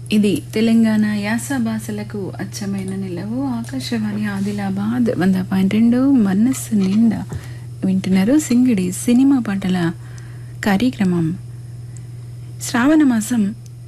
ఇది తెలంగాణ యాస భాషలకు అచ్చమైన నిలవు ఆకాశవాణి ఆదిలాబాద్ వంద పాయింట్ రెండు మనస్సు నిండా వింటున్నారు సింగిడి సినిమా పాటల కార్యక్రమం శ్రావణ మాసం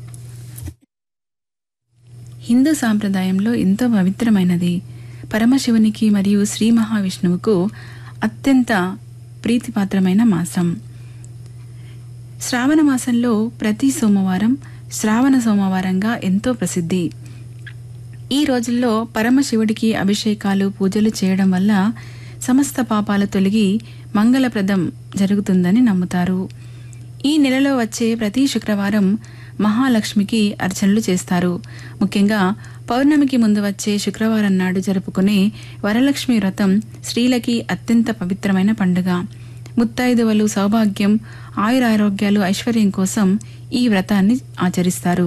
హిందూ సాంప్రదాయంలో ఎంతో పవిత్రమైనది పరమశివునికి మరియు శ్రీ మహావిష్ణువుకు అత్యంత ప్రీతిపాత్రమైన మాసం శ్రావణ మాసంలో ప్రతి సోమవారం శ్రావణ సోమవారంగా ఎంతో ప్రసిద్ధి ఈ రోజుల్లో పరమశివుడికి అభిషేకాలు పూజలు చేయడం వల్ల సమస్త పాపాలు తొలగి మంగళప్రదం జరుగుతుందని నమ్ముతారు ఈ నెలలో వచ్చే ప్రతి శుక్రవారం మహాలక్ష్మికి అర్చనలు చేస్తారు ముఖ్యంగా పౌర్ణమికి ముందు వచ్చే శుక్రవారం నాడు జరుపుకునే వరలక్ష్మి వ్రతం స్త్రీలకి అత్యంత పవిత్రమైన పండుగ ముత్తైదువలు సౌభాగ్యం ఆయురారోగ్యాలు ఐశ్వర్యం కోసం ఈ వ్రతాన్ని ఆచరిస్తారు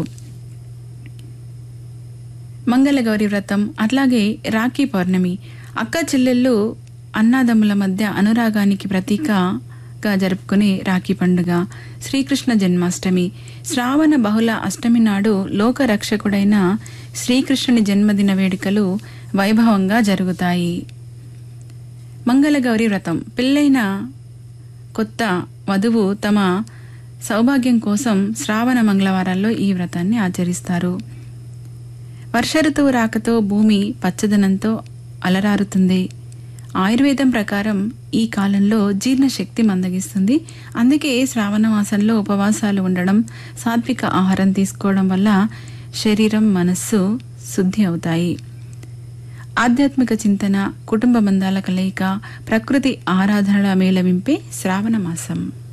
మంగళగౌరి వ్రతం అట్లాగే రాఖీ పౌర్ణమి అక్క చెల్లెళ్ళు అన్నాదమ్ముల మధ్య అనురాగానికి ప్రతీకగా జరుపుకునే రాఖీ పండుగ శ్రీకృష్ణ జన్మాష్టమి శ్రావణ బహుళ అష్టమి నాడు లోక రక్షకుడైన శ్రీకృష్ణుని జన్మదిన వేడుకలు వైభవంగా జరుగుతాయి మంగళగౌరి వ్రతం పెళ్ళైన కొత్త వధువు తమ సౌభాగ్యం కోసం శ్రావణ మంగళవారాల్లో ఈ వ్రతాన్ని ఆచరిస్తారు వర్ష ఋతువు రాకతో భూమి పచ్చదనంతో అలరారుతుంది ఆయుర్వేదం ప్రకారం ఈ కాలంలో జీర్ణశక్తి మందగిస్తుంది అందుకే శ్రావణ మాసంలో ఉపవాసాలు ఉండడం సాత్విక ఆహారం తీసుకోవడం వల్ల శరీరం మనస్సు శుద్ధి అవుతాయి ఆధ్యాత్మిక చింతన కుటుంబ బంధాల కలయిక ప్రకృతి ఆరాధనల మేళవింపే శ్రావణ మాసం